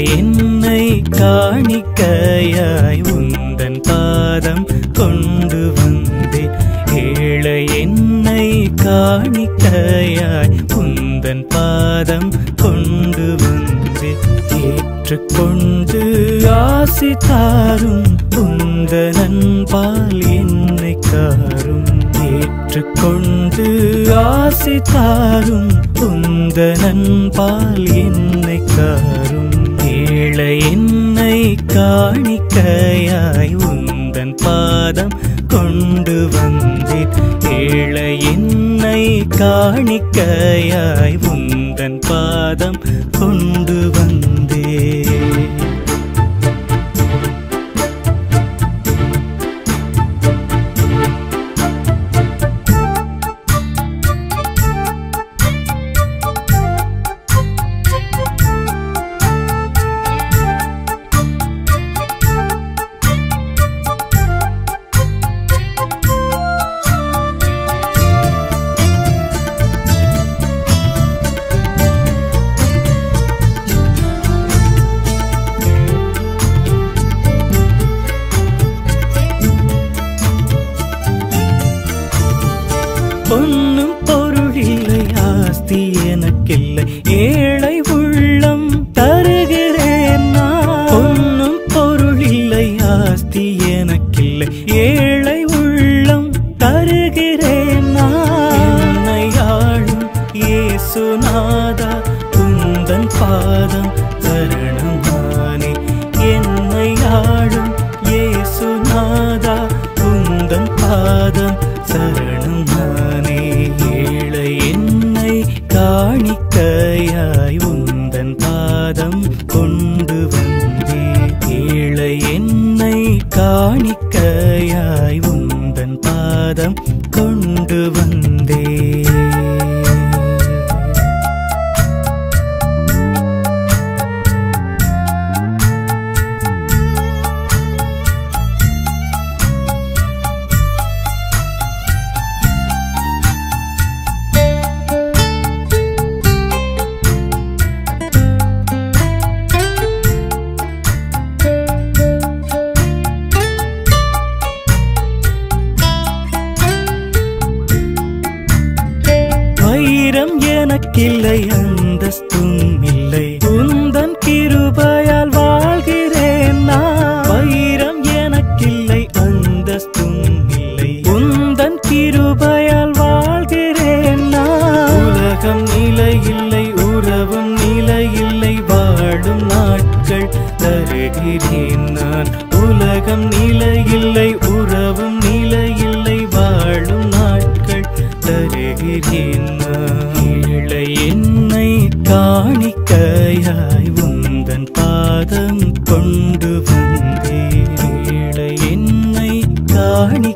என்னை காணிக்கையாய் உந்தன் பாதம் கொண்டு வந்தேன் ஏழை என்னை காணிக்கையாய் உந்தன் பாதம் கொண்டு வந்தேன் ஏற்றுக்கொண்டு ஆசி தாரும் உந்த நண்பால் என்னை காரும் ஏற்றுக்கொண்டு ஆசி தாரும் உந்த நண்பால் என்னை காரும் ஏழை என்னை காணிக்கையாய் உந்தன் பாதம் கொண்டு வந்தேன் ஏழை என்னை காணிக்கையாய் உந்தன் பாதம் கொண்டு வந்தேன் பொன்னும் பொருளில்லை ஆஸ்தி எனக்கில்லை ஏழை உள்ளம் தருகிறேன் நான் பொன்னும் பொருளில்லை ஆஸ்தி எனக்கில்லை ஏழை உள்ளம் தருகிறேன் நான் என்னை ஆளும் இயேசுநாதா உந்தன் பாதம் சரணமானே என்னை ஆளும் இயேசுநாதா உந்தன் பாதம் சரணம் நானே ஏழை என்னை காணிக்கையாய் உந்தன் பாதம் கொண்டு வந்தே ஏழை என்னை காணிக்கையாய் உந்தன் பாதம் கொண்டு வந்தே வைரம் எனக்கில்லை அந்தஸ்தும் இல்லை உந்தன் கிருபையால் வாழ்கிறேன் நான் வைரம் எனக்கில்லை அந்தஸ்தும் இல்லை உந்தன் கிருபையால் வாழ்கிறேன் நான் உலகம் நிலையில்லை உறவும் நிலையில்லை வாழும் நாட்கள் தருகிறேன் நான் உலகம் நிலையில்லை உறவும் நிலையில்லை வாழும் நாட்கள் தருகிறேன் நான் ஏழை என்னை காணிக்கையாய் உந்தன் பாதம் கொண்டு வந்தேன் ஏழை என்னை காணி